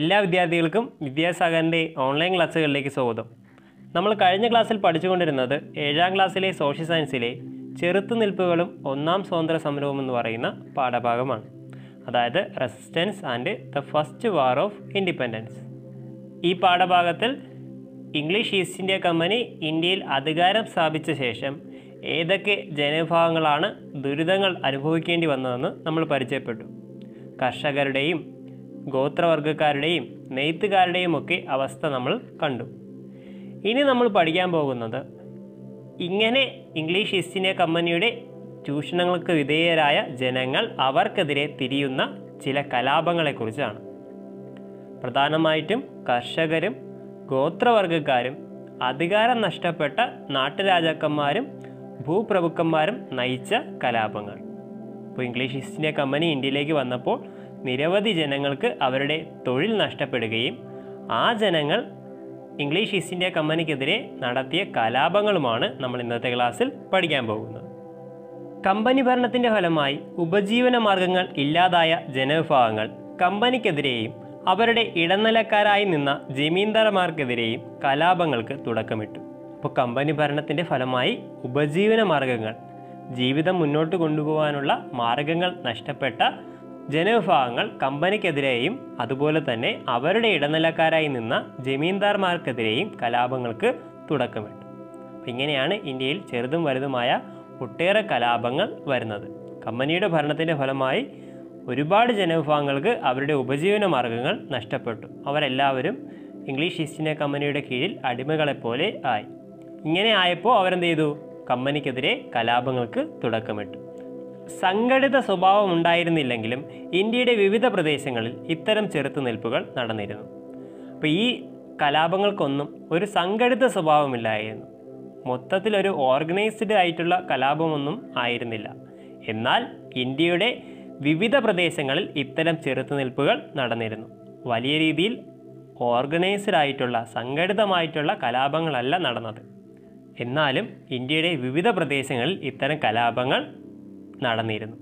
എല്ലാ വിദ്യാർത്ഥികൾക്കും വിദ്യാസാഗറിൻ്റെ ഓൺലൈൻ ക്ലാസ്സുകളിലേക്ക് സ്വാഗതം നമ്മൾ കഴിഞ്ഞ ക്ലാസ്സിൽ പഠിച്ചുകൊണ്ടിരുന്നത് ഏഴാം ക്ലാസ്സിലെ സോഷ്യൽ സയൻസിലെ ചെറുത്തുനിൽപ്പുകളും ഒന്നാം സ്വാതന്ത്ര്യ സമരവും എന്ന് പറയുന്ന പാഠഭാഗമാണ് അതായത് resistance and the first war of independence ഈ പാഠഭാഗത്തിൽ ഇംഗ്ലീഷ് ഈസ്റ്റ് ഇന്ത്യ കമ്പനി ഇന്ത്യയിൽ അധികാരം സ്ഥാപിച്ച ശേഷം ഏതൊക്കെ ജനവിഭാഗങ്ങളാണ് ദുരിതങ്ങൾ അനുഭവിക്കേണ്ടി വന്നതെന്ന് നമ്മൾ പരിചയപ്പെട്ടു കർഷകരുടെയും ഗോത്രവർഗക്കാരുടെയും നെയ്ത്തുകാരുടെയും ഒക്കെ അവസ്ഥ നമ്മൾ കണ്ടു ഇനി നമ്മൾ പഠിക്കാൻ പോകുന്നത് ഇങ്ങനെ ഇംഗ്ലീഷ് ഈസ്റ്റ് ഇന്ത്യ കമ്പനിയുടെ ചൂഷണങ്ങൾക്ക് വിധേയരായ ജനങ്ങൾ അവർക്കെതിരെ തിരിയുന്ന ചില കലാപങ്ങളെക്കുറിച്ചാണ് പ്രധാനമായിട്ടും കർഷകരും ഗോത്രവർഗക്കാരും അധികാരം നഷ്ടപ്പെട്ട നാട്ടുരാജാക്കന്മാരും ഭൂപ്രഭുക്കന്മാരും നയിച്ച കലാപങ്ങൾ ഇപ്പോൾ ഇംഗ്ലീഷ് ഈസ്റ്റ് ഇന്ത്യ കമ്പനി ഇന്ത്യയിലേക്ക് വന്നപ്പോൾ നിരവധി ജനങ്ങൾക്ക് അവരുടെ തൊഴിൽ നഷ്ടപ്പെടുകയും ആ ജനങ്ങൾ ഇംഗ്ലീഷ് ഈസ്റ്റ് ഇന്ത്യ കമ്പനിക്കെതിരെ നടത്തിയ കലാപങ്ങളുമാണ് നമ്മൾ ഇന്നത്തെ ക്ലാസ്സിൽ പഠിക്കാൻ പോകുന്നത് കമ്പനി ഭരണത്തിൻ്റെ ഫലമായി ഉപജീവന മാർഗങ്ങൾ ഇല്ലാതായ ജനവിഭാഗങ്ങൾ കമ്പനിക്കെതിരെയും അവരുടെ ഇടനിലക്കാരായി നിന്ന ജമീന്ദാർമാർക്കെതിരെയും കലാപങ്ങൾക്ക് തുടക്കമിട്ടു ഇപ്പോൾ കമ്പനി ഭരണത്തിൻ്റെ ഫലമായി ഉപജീവന മാർഗങ്ങൾ ജീവിതം മുന്നോട്ട് കൊണ്ടുപോകാനുള്ള മാർഗങ്ങൾ നഷ്ടപ്പെട്ട ജനവിഭാഗങ്ങൾ കമ്പനിക്കെതിരെയും അതുപോലെ തന്നെ അവരുടെ ഇടനിലക്കാരായി നിന്ന ജമീന്ദാർമാർക്കെതിരെയും കലാപങ്ങൾക്ക് തുടക്കമിട്ടു അപ്പം ഇങ്ങനെയാണ് ഇന്ത്യയിൽ ചെറുതും വലുതുമായ ഒട്ടേറെ കലാപങ്ങൾ വരുന്നത് കമ്പനിയുടെ ഭരണത്തിൻ്റെ ഫലമായി ഒരുപാട് ജനവിഭാഗങ്ങൾക്ക് അവരുടെ ഉപജീവന മാർഗങ്ങൾ നഷ്ടപ്പെട്ടു അവരെല്ലാവരും ഇംഗ്ലീഷ് ഈസ്റ്റ് ഇന്ത്യ കമ്പനിയുടെ കീഴിൽ അടിമകളെപ്പോലെ ആയി ഇങ്ങനെ ആയപ്പോൾ അവരെന്ത് ചെയ്തു കമ്പനിക്കെതിരെ കലാപങ്ങൾക്ക് തുടക്കമിട്ടു സംഘടിത സ്വഭാവം ഉണ്ടായിരുന്നില്ലെങ്കിലും ഇന്ത്യയുടെ വിവിധ പ്രദേശങ്ങളിൽ ഇത്തരം ചെറുത്തുനിൽപ്പുകൾ നടന്നിരുന്നു അപ്പോൾ ഈ കലാപങ്ങൾക്കൊന്നും ഒരു സംഘടിത സ്വഭാവമില്ലായിരുന്നു മൊത്തത്തിലൊരു ഓർഗനൈസ്ഡ് ആയിട്ടുള്ള കലാപമൊന്നും ആയിരുന്നില്ല എന്നാൽ ഇന്ത്യയുടെ വിവിധ പ്രദേശങ്ങളിൽ ഇത്തരം ചെറുത്തുനിൽപ്പുകൾ നടന്നിരുന്നു വലിയ രീതിയിൽ ഓർഗനൈസ്ഡ് ആയിട്ടുള്ള സംഘടിതമായിട്ടുള്ള കലാപങ്ങളല്ല നടന്നത് എന്നാലും ഇന്ത്യയുടെ വിവിധ പ്രദേശങ്ങളിൽ ഇത്തരം കലാപങ്ങൾ നടന്നിരുന്നു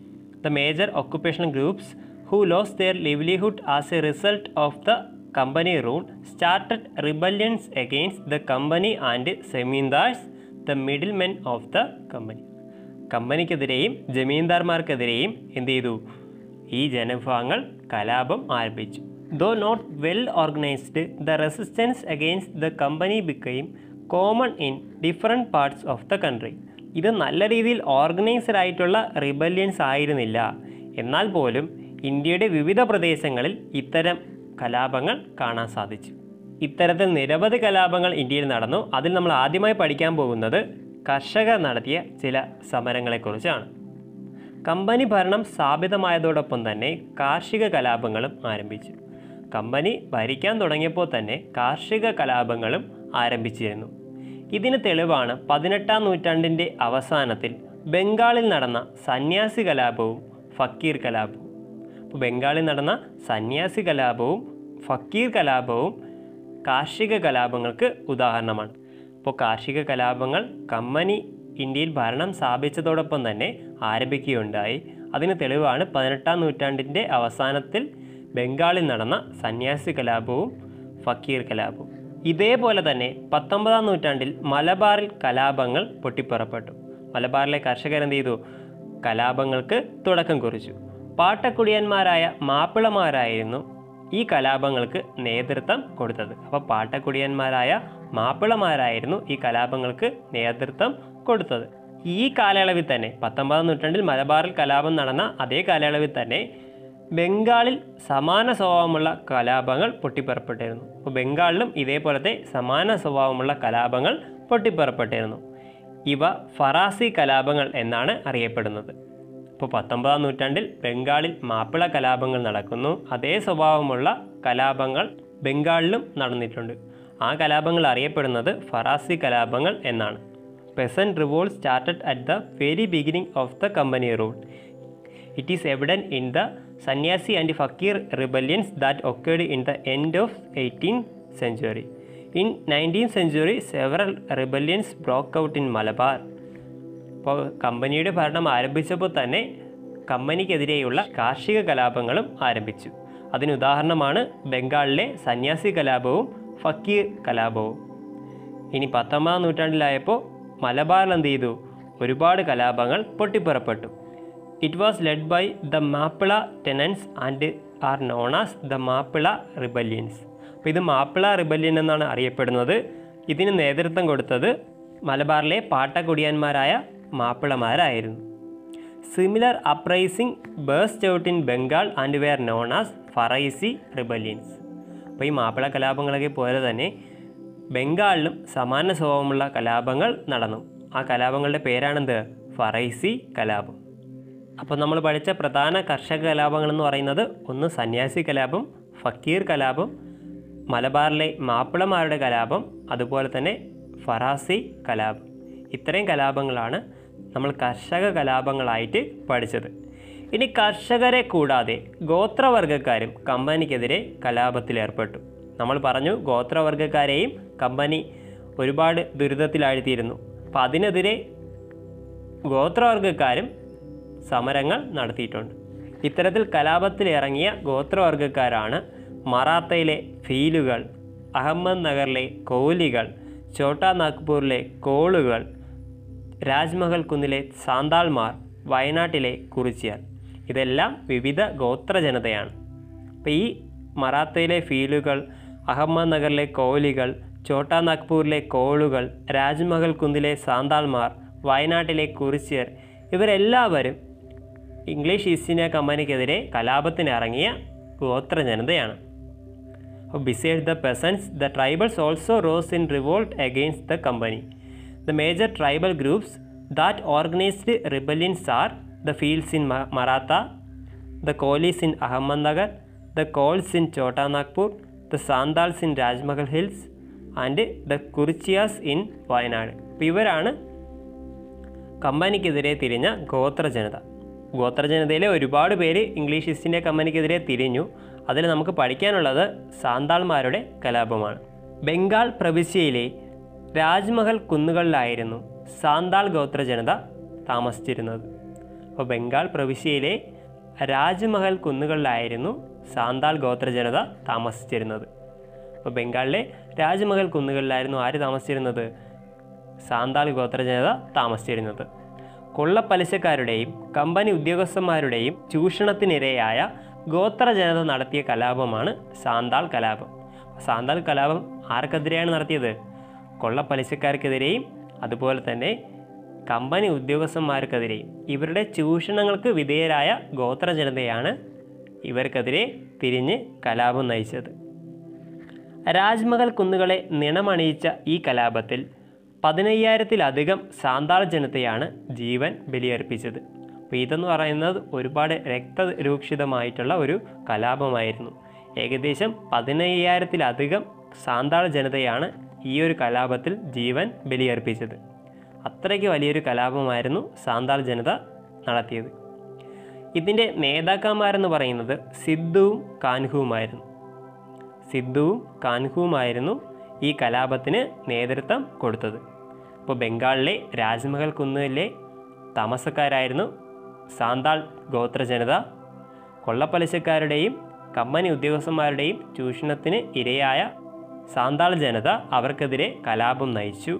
the major occupational groups who lost their livelihood as a result of the company rule started rebellions against the company and zamindars the middle men of the company കമ്പനിക്കെതിരെയും ജമീന്ദാർമാർക്കെതിരെയും എന്ത് ചെയ്തു ഈ ജനവിഭാഗങ്ങൾ കലാപം ആരംഭിച്ചു though not well organised the resistance against the company became common in different parts of the country ഇത് നല്ല രീതിയിൽ ഓർഗനൈസ്ഡ് ആയിട്ടുള്ള റിബല്യൻസ് ആയിരുന്നില്ല എന്നാൽ പോലും ഇന്ത്യയുടെ വിവിധ പ്രദേശങ്ങളിൽ ഇത്തരം കലാപങ്ങൾ കാണാൻ സാധിച്ചു ഇത്തരത്തിൽ നിരവധി കലാപങ്ങൾ ഇന്ത്യയിൽ നടന്നു അതിൽ നമ്മൾ ആദ്യമായി പഠിക്കാൻ പോകുന്നത് കർഷകർ നടത്തിയ ചില സമരങ്ങളെക്കുറിച്ചാണ് കമ്പനി ഭരണം സ്ഥാപിതമായതോടൊപ്പം തന്നെ കാർഷിക കലാപങ്ങളും ആരംഭിച്ചു കമ്പനി ഭരിക്കാൻ തുടങ്ങിയപ്പോൾ തന്നെ കാർഷിക കലാപങ്ങളും ആരംഭിച്ചിരുന്നു ഇതിന് തെളിവാണ് പതിനെട്ടാം നൂറ്റാണ്ടിൻ്റെ അവസാനത്തിൽ ബംഗാളിൽ നടന്ന സന്യാസി കലാപവും ഫക്കീർ കലാപവും അപ്പോൾ ബംഗാളിൽ നടന്ന സന്യാസി കലാപവും ഫക്കീർ കലാപവും കാർഷിക കലാപങ്ങൾക്ക് ഉദാഹരണമാണ് ഇപ്പോൾ കാർഷിക കലാപങ്ങൾ കമ്പനി ഇന്ത്യയിൽ ഭരണം സ്ഥാപിച്ചതോടൊപ്പം തന്നെ ആരംഭിക്കുകയുണ്ടായി അതിന് തെളിവാണ് പതിനെട്ടാം നൂറ്റാണ്ടിൻ്റെ അവസാനത്തിൽ ബംഗാളിൽ നടന്ന സന്യാസി കലാപവും ഫക്കീർ കലാപവും ഇതേപോലെ തന്നെ പത്തൊമ്പതാം നൂറ്റാണ്ടിൽ മലബാറിൽ കലാപങ്ങൾ പൊട്ടിപ്പുറപ്പെട്ടു മലബാറിലെ കർഷകർ എന്ത് ചെയ്തു കലാപങ്ങൾക്ക് തുടക്കം കുറിച്ചു പാട്ടക്കുടിയന്മാരായ മാപ്പിളമാരായിരുന്നു ഈ കലാപങ്ങൾക്ക് നേതൃത്വം കൊടുത്തത് അപ്പോൾ പാട്ടക്കുടിയന്മാരായ മാപ്പിളമാരായിരുന്നു ഈ കലാപങ്ങൾക്ക് നേതൃത്വം കൊടുത്തത് ഈ കാലയളവിൽ തന്നെ പത്തൊമ്പതാം നൂറ്റാണ്ടിൽ മലബാറിൽ കലാപം നടന്ന അതേ കാലയളവിൽ തന്നെ ബംഗാളിൽ സമാന സ്വഭാവമുള്ള കലാപങ്ങൾ പൊട്ടിപ്പുറപ്പെട്ടിരുന്നു അപ്പോൾ ബംഗാളിലും ഇതേപോലത്തെ സമാന സ്വഭാവമുള്ള കലാപങ്ങൾ പൊട്ടിപ്പുറപ്പെട്ടിരുന്നു ഇവ ഫറാസി കലാപങ്ങൾ എന്നാണ് അറിയപ്പെടുന്നത് ഇപ്പോൾ പത്തൊമ്പതാം നൂറ്റാണ്ടിൽ ബംഗാളിൽ മാപ്പിള കലാപങ്ങൾ നടക്കുന്നു അതേ സ്വഭാവമുള്ള കലാപങ്ങൾ ബംഗാളിലും നടന്നിട്ടുണ്ട് ആ കലാപങ്ങൾ അറിയപ്പെടുന്നത് ഫറാസി കലാപങ്ങൾ എന്നാണ് peasant revolt started at the very beginning of the company rule it is evident in the Sanyasi and Fakir rebellions that occurred in the end of eighteen century in nineteen century several rebellions broke out in Malabar ഇപ്പോൾ കമ്പനിയുടെ ഭരണം ആരംഭിച്ചപ്പോൾ തന്നെ കമ്പനിക്കെതിരെയുള്ള കാർഷിക കലാപങ്ങളും ആരംഭിച്ചു അതിനുദാഹരണമാണ് ബംഗാളിലെ സന്യാസി കലാപവും ഫക്കീർ കലാപവും ഇനി പത്തൊമ്പതാം നൂറ്റാണ്ടിലായപ്പോൾ മലബാറിൽ എന്ത് ചെയ്തു ഒരുപാട് കലാപങ്ങൾ പൊട്ടിപ്പുറപ്പെട്ടു it was led by the Mappila tenants and are known as the Mappila rebellions അപ്പോൾ ഇത് മാപ്പിള റിബല്യൻ എന്നാണ് അറിയപ്പെടുന്നത് ഇതിന് നേതൃത്വം കൊടുത്തത് മലബാറിലെ പാട്ടക്കുടിയന്മാരായ മാപ്പിളമാരായിരുന്നു similar uprising burst out in Bengal and were known as Faraizi rebellions അപ്പോൾ ഈ മാപ്പിള കലാപങ്ങളൊക്കെ പോലെ തന്നെ ബംഗാളിലും സമാന സ്വഭാവമുള്ള കലാപങ്ങൾ നടന്നു ആ കലാപങ്ങളുടെ പേരാണെന്ത് ഫറൈസി കലാപം അപ്പോൾ നമ്മൾ പഠിച്ച പ്രധാന കർഷക കലാപങ്ങൾ എന്ന് പറയുന്നത് ഒന്ന് സന്യാസി കലാപം ഫക്കീർ കലാപം മലബാറിലെ മാപ്പിളമാരുടെ കലാപം അതുപോലെ തന്നെ ഫറാസി കലാപം ഇത്രയും കലാപങ്ങളാണ് നമ്മൾ കർഷക കലാപങ്ങളായിട്ട് പഠിച്ചത് ഇനി കർഷകരെ കൂടാതെ ഗോത്രവർഗക്കാരും കമ്പനിക്കെതിരെ കലാപത്തിലേർപ്പെട്ടു നമ്മൾ പറഞ്ഞു ഗോത്രവർഗക്കാരെയും കമ്പനി ഒരുപാട് ദുരിതത്തിലാഴ്ത്തിയിരുന്നു അപ്പം അതിനെതിരെ ഗോത്രവർഗക്കാരും സമരങ്ങൾ നടത്തിയിട്ടുണ്ട് ഇത്തരത്തിൽ കലാപത്തിലിറങ്ങിയ ഗോത്രവർഗക്കാരാണ് മറാത്തയിലെ ഫീലുകൾ അഹമ്മദ് നഗറിലെ കോലികൾ ഛോട്ടാ നാഗ്പൂരിലെ കോളുകൾ രാജ്മഹൽ കുന്നിലെ സാന്താൾമാർ വയനാട്ടിലെ കുറിച്യർ ഇതെല്ലാം വിവിധ ഗോത്ര ജനതയാണ് അപ്പോൾ ഈ മറാത്തയിലെ ഫീലുകൾ അഹമ്മദ് നഗറിലെ കോലികൾ ഛോട്ടാ നാഗ്പൂരിലെ കോളുകൾ രാജ്മഹൽ കുന്നിലെ സാന്താൾമാർ വയനാട്ടിലെ കുറിച്യർ ഇവരെല്ലാവരും ഇംഗ്ലീഷ് ഈസ്റ്റ് ഇന്ത്യ കമ്പനിക്കെതിരെ കലാപത്തിനിറങ്ങിയ ഗോത്ര ജനതയാണ് beside the peasants the tribals also rose in revolt against the company the major tribal groups that organised rebellions are the Bhils in Maratha the Kolis in Ahmednagar the Kols in Chota Nagpur the Santhals in Rajmahal hills and the Kurichiyas in Wayanad അപ്പോൾ ഇവരാണ് കമ്പനിക്കെതിരെ തിരിഞ്ഞ ഗോത്ര ജനത ഗോത്ര ജനതയിലെ ഒരുപാട് പേര് English East India കമ്പനിക്കെതിരെ തിരിഞ്ഞു അതിൽ നമുക്ക് പഠിക്കാനുള്ളത് സാന്താൾമാരുടെ കലാപമാണ് ബംഗാൾ പ്രവിശ്യയിലെ രാജ്മഹൽ കുന്നുകളിലായിരുന്നു സാന്താൾ ഗോത്ര ജനത താമസിച്ചിരുന്നത് അപ്പോൾ ബംഗാൾ പ്രവിശ്യയിലെ രാജ്മഹൽ കുന്നുകളിലായിരുന്നു സാന്താൾ ഗോത്ര ജനത താമസിച്ചിരുന്നത് അപ്പോൾ ബംഗാളിലെ രാജ്മഹൽ കുന്നുകളിലായിരുന്നു ആര് താമസിച്ചിരുന്നത് സാന്താൾ ഗോത്ര ജനത താമസിച്ചിരുന്നത് കൊള്ളപ്പലിശക്കാരുടെയും കമ്പനി ഉദ്യോഗസ്ഥന്മാരുടെയും ചൂഷണത്തിനിരയായ ഗോത്ര ജനത നടത്തിയ കലാപമാണ് സാന്താൾ കലാപം സാന്താൾ കലാപം ആർക്കെതിരെയാണ് നടത്തിയത് കൊള്ളപ്പലിശക്കാർക്കെതിരെയും അതുപോലെ തന്നെ കമ്പനി ഉദ്യോഗസ്ഥന്മാർക്കെതിരെയും ഇവരുടെ ചൂഷണങ്ങൾക്ക് വിധേയരായ ഗോത്ര ജനതയാണ് ഇവർക്കെതിരെ തിരിഞ്ഞ് കലാപം നയിച്ചത് രാജ്മഹൽ കുന്നുകളെ നിണമണിയിച്ച ഈ കലാപത്തിൽ പതിനയ്യായിരത്തിലധികം സാന്താൾ ജനതയാണ് ജീവൻ ബലിയർപ്പിച്ചത് അപ്പോൾ ഇതെന്ന് പറയുന്നത് ഒരുപാട് രക്തരൂക്ഷിതമായിട്ടുള്ള ഒരു കലാപമായിരുന്നു ഏകദേശം പതിനയ്യായിരത്തിലധികം സാന്താൾ ജനതയാണ് ഈ ഒരു കലാപത്തിൽ ജീവൻ ബലിയർപ്പിച്ചത് അത്രയ്ക്ക് വലിയൊരു കലാപമായിരുന്നു സാന്താൾ ജനത നടത്തിയത് ഇതിൻ്റെ നേതാക്കന്മാരെന്ന് പറയുന്നത് സിദ്ധുവും കാൻഹുവുമായിരുന്നു സിദ്ധുവും കാൻഹുവുമായിരുന്നു ഈ കലാപത്തിന് നേതൃത്വം കൊടുത്തത് ഇപ്പോൾ ബംഗാളിലെ രാജ്മഹൽ കുന്നിലെ താമസക്കാരായിരുന്നു സാന്താൾ ഗോത്ര ജനത കൊള്ളപ്പലിശക്കാരുടെയും കമ്പനി ഉദ്യോഗസ്ഥന്മാരുടെയും ചൂഷണത്തിന് ഇരയായ സാന്താൾ ജനത അവർക്കെതിരെ കലാപം നയിച്ചു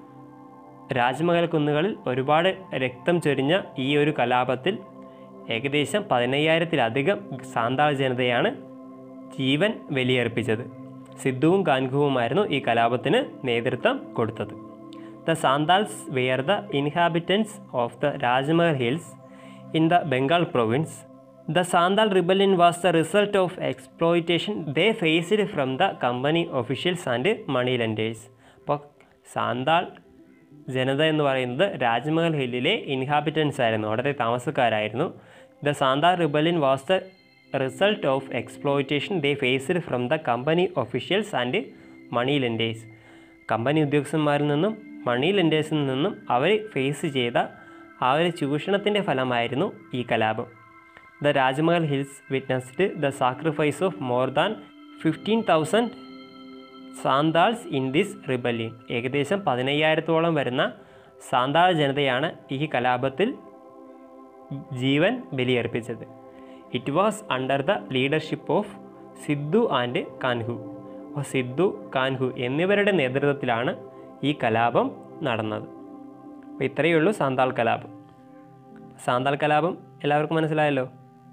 രാജ്മഹൽ കുന്നുകളിൽ ഒരുപാട് രക്തം ചൊരിഞ്ഞ ഈ ഒരു കലാപത്തിൽ ഏകദേശം പതിനയ്യായിരത്തിലധികം സാന്താൾ ജനതയാണ് ജീവൻ ബലിയർപ്പിച്ചത് സിദ്ധുവും കാൻഖുവുമായിരുന്നു ഈ കലാപത്തിന് നേതൃത്വം കൊടുത്തത് the Santhals were the inhabitants of the Rajmahal hills in the Bengal province the Santhal rebellion was the result of exploitation they faced from the company officials and money lenders അപ്പോൾ സാന്താൾ ജനത എന്ന് പറയുന്നത് രാജ്മഹൽ ഹില്ലിലെ ഇൻഹാബിറ്റൻസ് ആയിരുന്നു അവിടുത്തെ താമസക്കാരായിരുന്നു the Santhal rebellion was the result of exploitation they faced from the company officials and money lenders കമ്പനി ഉദ്യോഗസ്ഥന്മാരിൽ നിന്നും money ലെൻഡേഴ്സിൽ നിന്നും അവർ ഫേസ് ചെയ്ത ആ ഒരു ചൂഷണത്തിൻ്റെ ഫലമായിരുന്നു ഈ കലാപം the Rajmahal hills witnessed the sacrifice of more than fifteen thousand Santhals in this rebellion ഏകദേശം പതിനയ്യായിരത്തോളം വരുന്ന സാന്താൾ ജനതയാണ് ഈ കലാപത്തിൽ ജീവൻ ബലിയർപ്പിച്ചത് it was under the leadership of Sidhu and Kanhu അപ്പോൾ സിദ്ധു കാൻഹു എന്നിവരുടെ നേതൃത്വത്തിലാണ് ഈ കലാപം നടന്നത് അപ്പോൾ ഇത്രയേ ഉള്ളൂ സാന്താൾ കലാപം സാന്താൾ കലാപം എല്ലാവർക്കും മനസ്സിലായല്ലോ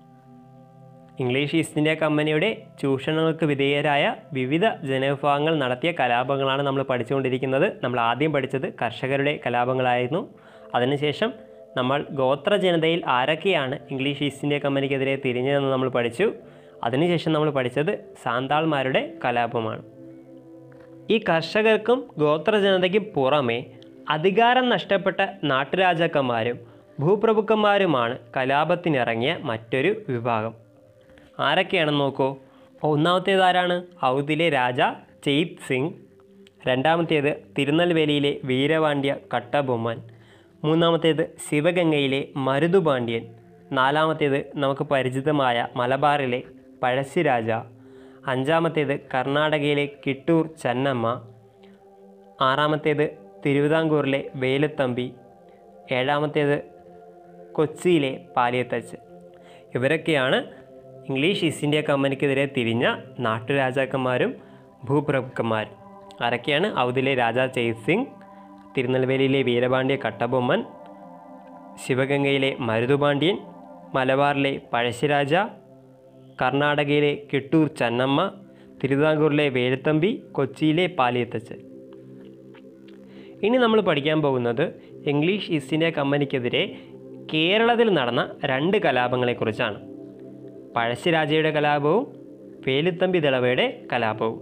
ഇംഗ്ലീഷ് ഈസ്റ്റ് ഇന്ത്യ കമ്പനിയുടെ ചൂഷണങ്ങൾക്ക് വിധേയരായ വിവിധ ജനവിഭാഗങ്ങൾ നടത്തിയ കലാപങ്ങളാണ് നമ്മൾ പഠിച്ചുകൊണ്ടിരിക്കുന്നത് നമ്മൾ ആദ്യം പഠിച്ചത് കർഷകരുടെ കലാപങ്ങളായിരുന്നു അതിനുശേഷം നമ്മൾ ഗോത്ര ജനതയിൽ ആരൊക്കെയാണ് ഇംഗ്ലീഷ് ഈസ്റ്റ് ഇന്ത്യ കമ്പനിക്കെതിരെ തിരിഞ്ഞതെന്ന് നമ്മൾ പഠിച്ചു അതിനുശേഷം നമ്മൾ പഠിച്ചത് സാന്താൾമാരുടെ കലാപമാണ് ഈ കർഷകർക്കും ഗോത്ര ജനതയ്ക്കും പുറമെ അധികാരം നഷ്ടപ്പെട്ട നാട്ടുരാജാക്കന്മാരും ഭൂപ്രഭുക്കന്മാരുമാണ് കലാപത്തിനിറങ്ങിയ മറ്റൊരു വിഭാഗം ആരൊക്കെയാണെന്ന് നോക്കൂ ഒന്നാമത്തേത് ആരാണ് ഔദിലെ രാജ ചെയ്ത് സിംഗ് രണ്ടാമത്തേത് തിരുനെൽവേലിയിലെ വീരപാണ്ഡ്യ കട്ടബൊമ്മൻ മൂന്നാമത്തേത് ശിവഗംഗയിലെ മരുതുപാണ്ഡ്യൻ നാലാമത്തേത് നമുക്ക് പരിചിതമായ മലബാറിലെ പഴശ്ശിരാജ അഞ്ചാമത്തേത് കർണാടകയിലെ കിട്ടൂർ ചന്നമ്മ ആറാമത്തേത് തിരുവിതാംകൂറിലെ വേലുത്തമ്പി ഏഴാമത്തേത് കൊച്ചിയിലെ പാലിയത്തച്ച് ഇവരൊക്കെയാണ് ഇംഗ്ലീഷ് ഈസ്റ്റ് ഇന്ത്യ കമ്പനിക്കെതിരെ തിരിഞ്ഞ നാട്ടുരാജാക്കന്മാരും ഭൂപ്രഭുക്കന്മാരും ആരൊക്കെയാണ് ഔദിലെ രാജാ ചെയ്ത് സിംഗ് തിരുനെൽവേലിയിലെ വീരപാണ്ഡ്യ കട്ടബൊമ്മൻ ശിവഗംഗയിലെ മരുതുപാണ്ഡ്യൻ മലബാറിലെ പഴശ്ശിരാജ കർണാടകയിലെ കിട്ടൂർ ചന്നമ്മ തിരുവിതാംകൂറിലെ വേലുത്തമ്പി കൊച്ചിയിലെ പാലിയത്തച്ച് ഇനി നമ്മൾ പഠിക്കാൻ പോകുന്നത് ഇംഗ്ലീഷ് ഈസ്റ്റ് ഇന്ത്യ കമ്പനിക്കെതിരെ കേരളത്തിൽ നടന്ന രണ്ട് കലാപങ്ങളെക്കുറിച്ചാണ് പഴശ്ശിരാജയുടെ കലാപവും വേലുത്തമ്പി ദളവയുടെ കലാപവും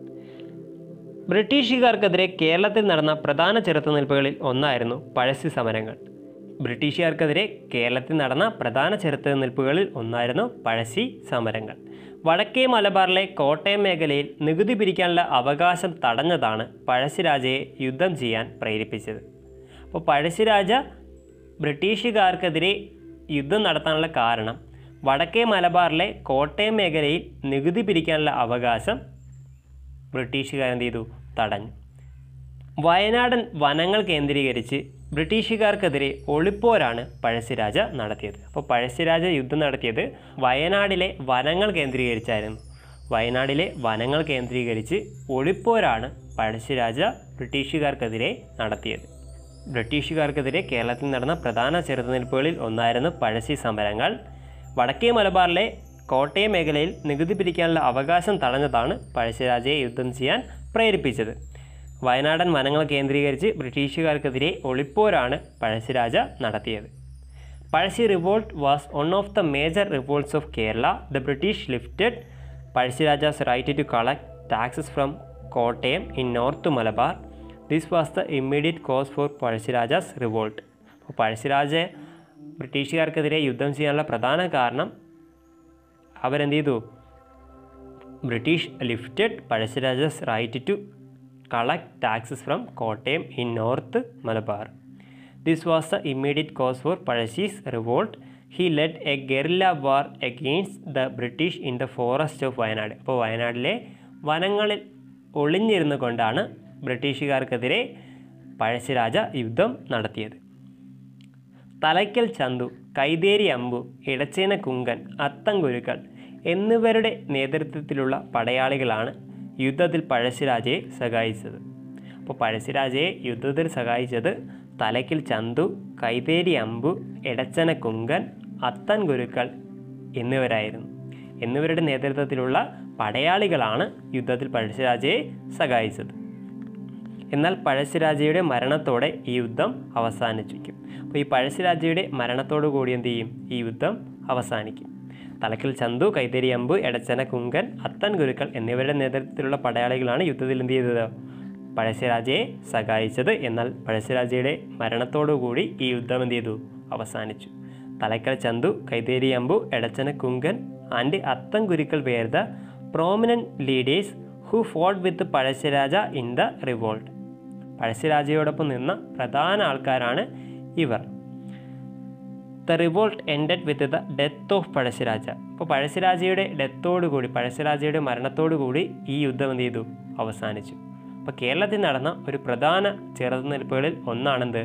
ബ്രിട്ടീഷുകാർക്കെതിരെ കേരളത്തിൽ നടന്ന പ്രധാന ചെറുത്തുനിൽപ്പുകളിൽ ഒന്നായിരുന്നു പഴശ്ശി സമരങ്ങൾ ബ്രിട്ടീഷുകാർക്കെതിരെ കേരളത്തിൽ നടന്ന പ്രധാന ചെറുത്തുനിൽപ്പുകളിൽ ഒന്നായിരുന്നു പഴശ്ശി സമരങ്ങൾ വടക്കേ മലബാറിലെ കോട്ടയം മേഖലയിൽ നികുതി പിരിക്കാനുള്ള അവകാശം തടഞ്ഞതാണ് പഴശ്ശിരാജയെ യുദ്ധം ചെയ്യാൻ പ്രേരിപ്പിച്ചത് അപ്പോൾ പഴശ്ശിരാജ ബ്രിട്ടീഷുകാർക്കെതിരെ യുദ്ധം നടത്താനുള്ള കാരണം വടക്കേ മലബാറിലെ കോട്ടയം മേഖലയിൽ നികുതി പിരിക്കാനുള്ള അവകാശം ബ്രിട്ടീഷുകാർ എന്ത് ചെയ്തു തടഞ്ഞു വയനാടൻ വനങ്ങൾ കേന്ദ്രീകരിച്ച് ബ്രിട്ടീഷുകാർക്കെതിരെ ഒളിപ്പോരാണ് പഴശ്ശിരാജ നടത്തിയത് അപ്പോൾ പഴശ്ശിരാജ യുദ്ധം നടത്തിയത് വയനാടിലെ വനങ്ങൾ കേന്ദ്രീകരിച്ചായിരുന്നു വയനാടിലെ വനങ്ങൾ കേന്ദ്രീകരിച്ച് ഒളിപ്പോരാണ് പഴശ്ശിരാജ ബ്രിട്ടീഷുകാർക്കെതിരെ നടത്തിയത് ബ്രിട്ടീഷുകാർക്കെതിരെ കേരളത്തിൽ നടന്ന പ്രധാന ചെറുത്തുനിൽപ്പുകളിൽ ഒന്നായിരുന്നു പഴശ്ശി സമരങ്ങൾ വടക്കേ മലബാറിലെ കോട്ടയം മേഖലയിൽ നികുതി പിരിക്കാനുള്ള അവകാശം തടഞ്ഞതാണ് പഴശ്ശിരാജയെ യുദ്ധം ചെയ്യാൻ പ്രേരിപ്പിച്ചത് വയനാടൻ വനങ്ങൾ കേന്ദ്രീകരിച്ച് ബ്രിട്ടീഷുകാർക്കെതിരെ ഒളിപ്പോരാണ് പഴശ്ശിരാജ നടത്തിയത് Pazhassi revolt was one of the major revolts of Kerala the British lifted Pazhassi Raja's right to collect taxes from Kottayam in north Malabar this was the immediate cause for Pazhassi Raja's revolt അപ്പോൾ പഴശ്ശിരാജ ബ്രിട്ടീഷുകാർക്കെതിരെ യുദ്ധം ചെയ്യാനുള്ള പ്രധാന കാരണം അവരെന്ത് ചെയ്തു British lifted Pazhassi Raja's right to collect taxes from Kottayam in north Malabar this was the immediate cause for Pazhassi's revolt he led a guerrilla war against the British in the forest of Wayanad അപ്പോൾ വയനാട്ടിലെ വനങ്ങളിൽ ഒളിഞ്ഞിരുന്നു കൊണ്ടാണ് ബ്രിട്ടീഷുകാർക്കെതിരെ പഴശ്ശിരാജ യുദ്ധം നടത്തിയത് തലയ്ക്കൽ ചന്തു കൈതേരി അമ്പു ഇടച്ചേന കുങ്കൻ അത്തംകുരുക്കൾ എന്നിവരുടെ നേതൃത്വത്തിലുള്ള പടയാളികളാണ് യുദ്ധത്തിൽ പഴശ്ശിരാജയെ സഹായിച്ചത് അപ്പോൾ പഴശ്ശിരാജയെ യുദ്ധത്തിൽ സഹായിച്ചത് തലയ്ക്കൽ ചന്തു കൈതേരി അമ്പു ഇടച്ചന കുങ്കൻ അത്തൻ ഗുരുക്കൾ എന്നിവരായിരുന്നു എന്നിവരുടെ നേതൃത്വത്തിലുള്ള പടയാളികളാണ് യുദ്ധത്തിൽ പഴശ്ശിരാജയെ സഹായിച്ചത് എന്നാൽ പഴശ്ശിരാജയുടെ മരണത്തോടെ ഈ യുദ്ധം അവസാനിച്ചിരിക്കും അപ്പോൾ ഈ പഴശ്ശിരാജയുടെ മരണത്തോടു കൂടി എന്ത് ചെയ്യും ഈ യുദ്ധം അവസാനിക്കും തലക്കൽ ചന്തു കൈതേരി അമ്പ് എടച്ചന കുങ്കൻ അത്തൻ ഗുരുക്കൾ എന്നിവരുടെ നേതൃത്വത്തിലുള്ള പടയാളികളാണ് യുദ്ധത്തിൽ എന്ത് ചെയ്തത് പഴശ്ശിരാജയെ സഹായിച്ചത് എന്നാൽ പഴശ്ശിരാജയുടെ മരണത്തോടുകൂടി ഈ യുദ്ധം എന്ത് ചെയ്തു അവസാനിച്ചു Thalakkal Chandu Kaitheri Ambu Edachena Kunkan and Athan Gurukkal were the prominent leaders who fought with Pazhassiraja in the revolt പഴശ്ശിരാജയോടൊപ്പം നിന്ന പ്രധാന ആൾക്കാരാണ് ഇവർ the revolt ended with the death of Pazhassiraja അപ്പോൾ പഴശ്ശിരാജയുടെ ഡെത്തോടുകൂടി പഴശ്ശിരാജയുടെ മരണത്തോടുകൂടി ഈ യുദ്ധം എന്ത് ചെയ്തു അവസാനിച്ചു അപ്പോൾ കേരളത്തിൽ നടന്ന ഒരു പ്രധാന ചെറുത്തുനിൽപ്പുകളിൽ ഒന്നാണെന്ത്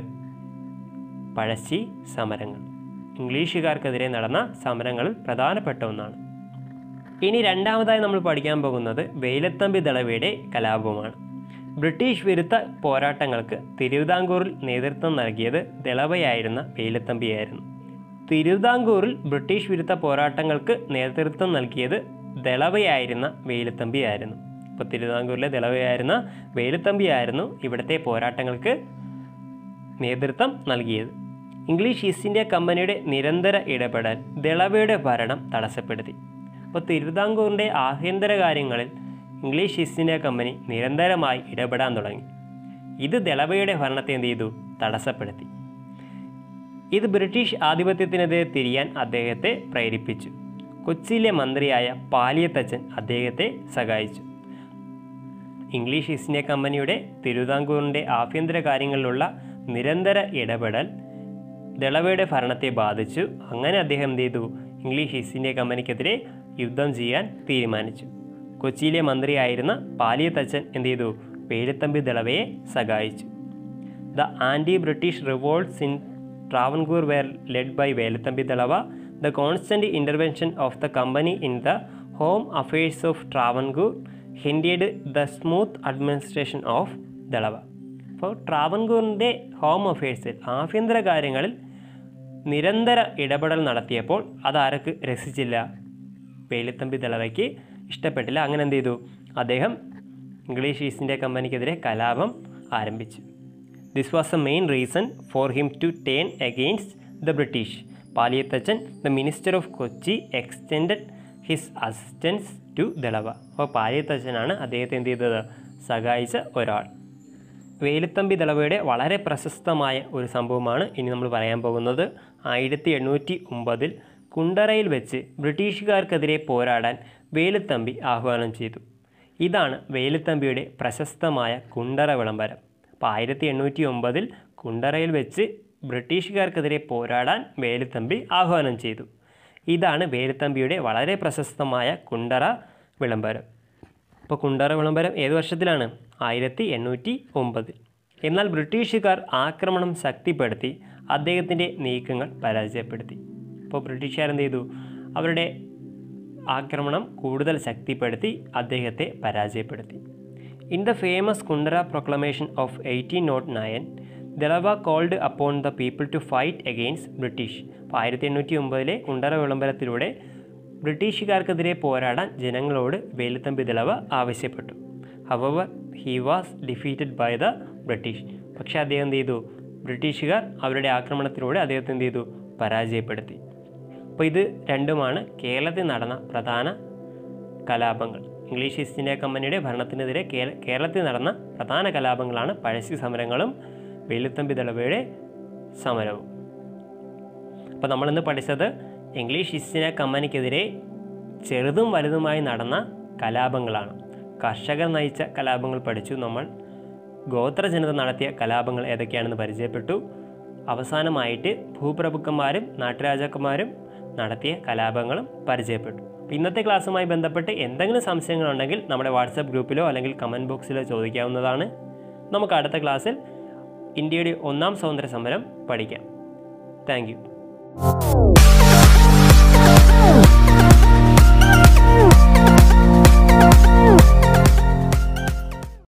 പഴശ്ശി സമരങ്ങൾ ഇംഗ്ലീഷുകാർക്കെതിരെ നടന്ന സമരങ്ങളിൽ പ്രധാനപ്പെട്ട ഒന്നാണ് ഇനി രണ്ടാമതായി നമ്മൾ പഠിക്കാൻ പോകുന്നത് വേലത്തമ്പി ദളവയുടെ കലാപമാണ് ബ്രിട്ടീഷ് വിരുദ്ധ പോരാട്ടങ്ങൾക്ക് തിരുവിതാംകൂറിൽ നേതൃത്വം നൽകിയത് ദളവയായിരുന്ന വേലത്തമ്പിയായിരുന്നു തിരുവിതാംകൂറിൽ ബ്രിട്ടീഷ് വിരുദ്ധ പോരാട്ടങ്ങൾക്ക് നേതൃത്വം നൽകിയത് ദളവയായിരുന്ന വേലുത്തമ്പിയായിരുന്നു ഇപ്പോൾ തിരുവിതാംകൂറിലെ ദളവയായിരുന്ന വേലുത്തമ്പിയായിരുന്നു ഇവിടുത്തെ പോരാട്ടങ്ങൾക്ക് നേതൃത്വം നൽകിയത് ഇംഗ്ലീഷ് ഈസ്റ്റ് ഇന്ത്യ കമ്പനിയുടെ നിരന്തര ഇടപെടൽ ദളവയുടെ ഭരണം തടസ്സപ്പെടുത്തി അപ്പോൾ തിരുവിതാംകൂറിൻ്റെ ആഭ്യന്തര കാര്യങ്ങളിൽ ഇംഗ്ലീഷ് ഈസ്റ്റ് ഇന്ത്യ കമ്പനി നിരന്തരമായി ഇടപെടാൻ തുടങ്ങി ഇത് ദളവയുടെ ഭരണത്തെ എന്ത് ചെയ്തു തടസ്സപ്പെടുത്തി ഇത് ബ്രിട്ടീഷ് ആധിപത്യത്തിനെതിരെ തിരിയാൻ അദ്ദേഹത്തെ പ്രേരിപ്പിച്ചു കൊച്ചിയിലെ മന്ത്രിയായ പാലിയത്തച്ഛൻ അദ്ദേഹത്തെ സഹായിച്ചു ഇംഗ്ലീഷ് ഈസ്റ്റ് ഇന്ത്യ കമ്പനിയുടെ തിരുവിതാംകൂറിൻ്റെ ആഭ്യന്തര കാര്യങ്ങളിലുള്ള നിരന്തര ഇടപെടൽ ദളവയുടെ ഭരണത്തെ ബാധിച്ചു അങ്ങനെ അദ്ദേഹം എന്ത് ചെയ്തു ഇംഗ്ലീഷ് ഈസ്റ്റ് ഇന്ത്യ കമ്പനിക്കെതിരെ യുദ്ധം ചെയ്യാൻ തീരുമാനിച്ചു കൊച്ചിയിലെ മന്ത്രിയായിരുന്ന പാലിയത്തച്ഛൻ എന്ത് ചെയ്തു വേലുത്തമ്പി ദളവയെ സഹായിച്ചു the anti British revolts in Travancore were led by Velu Thampi Dalawa the constant intervention of the company in the home affairs of Travancore hindered the smooth administration of Dalawa അപ്പോൾ ട്രാവൻകൂറിൻ്റെ ഹോം അഫയേഴ്സിൽ ആഭ്യന്തര കാര്യങ്ങളിൽ നിരന്തര ഇടപെടൽ നടത്തിയപ്പോൾ അതാർക്ക് രസിച്ചില്ല വേലുത്തമ്പി ദളവയ്ക്ക് ഇഷ്ടപ്പെട്ടില്ല അങ്ങനെ എന്ത് ചെയ്തു അദ്ദേഹം ഇംഗ്ലീഷ് ഈസ്റ്റ് ഇന്ത്യ കമ്പനിക്കെതിരെ കലാപം ആരംഭിച്ചു this was a main reason for him to turn against the British Paliyathachan the minister of Kochi extended his assistance to Dalawa അപ്പോൾ പാലിയത്തച്ഛനാണ് അദ്ദേഹത്തെ എന്ത് ചെയ്തത് സഹായിച്ച ഒരാൾ വേലുത്തമ്പി ദളവയുടെ വളരെ പ്രശസ്തമായ ഒരു സംഭവമാണ് ഇനി നമ്മൾ പറയാൻ പോകുന്നത് ആയിരത്തി എണ്ണൂറ്റി ഒമ്പതിൽ കുണ്ടറയിൽ വെച്ച് ബ്രിട്ടീഷുകാർക്കെതിരെ പോരാടാൻ വേലുത്തമ്പി ആഹ്വാനം ചെയ്തു ഇതാണ് വേലുത്തമ്പിയുടെ പ്രശസ്തമായ കുണ്ടറ വിളംബരം അപ്പോൾ ആയിരത്തി എണ്ണൂറ്റി ഒമ്പതിൽ കുണ്ടറയിൽ വെച്ച് ബ്രിട്ടീഷുകാർക്കെതിരെ പോരാടാൻ വേലുത്തമ്പി ആഹ്വാനം ചെയ്തു ഇതാണ് വേലുത്തമ്പിയുടെ വളരെ പ്രശസ്തമായ കുണ്ടറ വിളംബരം ഇപ്പോൾ കുണ്ടറ വിളംബരം ഏത് വർഷത്തിലാണ് ആയിരത്തി എണ്ണൂറ്റി ഒമ്പതിൽ എന്നാൽ ബ്രിട്ടീഷുകാർ ആക്രമണം ശക്തിപ്പെടുത്തി അദ്ദേഹത്തിൻ്റെ നീക്കങ്ങൾ പരാജയപ്പെടുത്തി അപ്പോൾ ബ്രിട്ടീഷുകാർ എന്ത് ചെയ്തു അവരുടെ ആക്രമണം കൂടുതൽ ശക്തിപ്പെടുത്തി അദ്ദേഹത്തെ പരാജയപ്പെടുത്തി in the famous Kundara proclamation of eighteen nought nine Dalawa called upon the people to fight against British അപ്പോൾ ആയിരത്തി എണ്ണൂറ്റി ഒമ്പതിലെ കുണ്ടറ വിളംബരത്തിലൂടെ ബ്രിട്ടീഷുകാർക്കെതിരെ പോരാടാൻ ജനങ്ങളോട് വേലുത്തമ്പി ദളവ ആവശ്യപ്പെട്ടു however he was defeated by the British പക്ഷേ അദ്ദേഹം എന്ത് ചെയ്തു ബ്രിട്ടീഷുകാർ അവരുടെ ആക്രമണത്തിലൂടെ അദ്ദേഹത്തെ എന്ത് ചെയ്തു പരാജയപ്പെടുത്തി അപ്പോൾ ഇത് രണ്ടുമാണ് കേരളത്തിൽ നടന്ന പ്രധാന കലാപങ്ങൾ ഇംഗ്ലീഷ് ഈസ്റ്റ് ഇന്ത്യ കമ്പനിയുടെ ഭരണത്തിനെതിരെ കേര- കേരളത്തിൽ നടന്ന പ്രധാന കലാപങ്ങളാണ് പഴശ്ശി സമരങ്ങളും വേലുത്തമ്പി ദളവയുടെ സമരവും അപ്പോൾ നമ്മളിന്ന് പഠിച്ചത് ഇംഗ്ലീഷ് ഈസ്റ്റ് ഇന്ത്യ കമ്പനിക്കെതിരെ ചെറുതും വലുതുമായി നടന്ന കലാപങ്ങളാണ് കർഷകർ നയിച്ച കലാപങ്ങൾ പഠിച്ചു നമ്മൾ ഗോത്രജനത നടത്തിയ കലാപങ്ങൾ ഏതൊക്കെയാണെന്ന് പരിചയപ്പെട്ടു അവസാനമായിട്ട് ഭൂപ്രഭുക്കന്മാരും നാട്ടുരാജാക്കന്മാരും നടത്തിയ കലാപങ്ങളും പരിചയപ്പെട്ടു അപ്പോൾ ഇന്നത്തെ ക്ലാസ്സുമായി ബന്ധപ്പെട്ട് എന്തെങ്കിലും സംശയങ്ങളുണ്ടെങ്കിൽ നമ്മുടെ വാട്സപ്പ് ഗ്രൂപ്പിലോ അല്ലെങ്കിൽ കമൻറ്റ് ബോക്സിലോ ചോദിക്കാവുന്നതാണ് നമുക്ക് അടുത്ത ക്ലാസ്സിൽ ഇന്ത്യയുടെ ഒന്നാം സ്വാതന്ത്ര്യ സമരം പഠിക്കാം താങ്ക് യു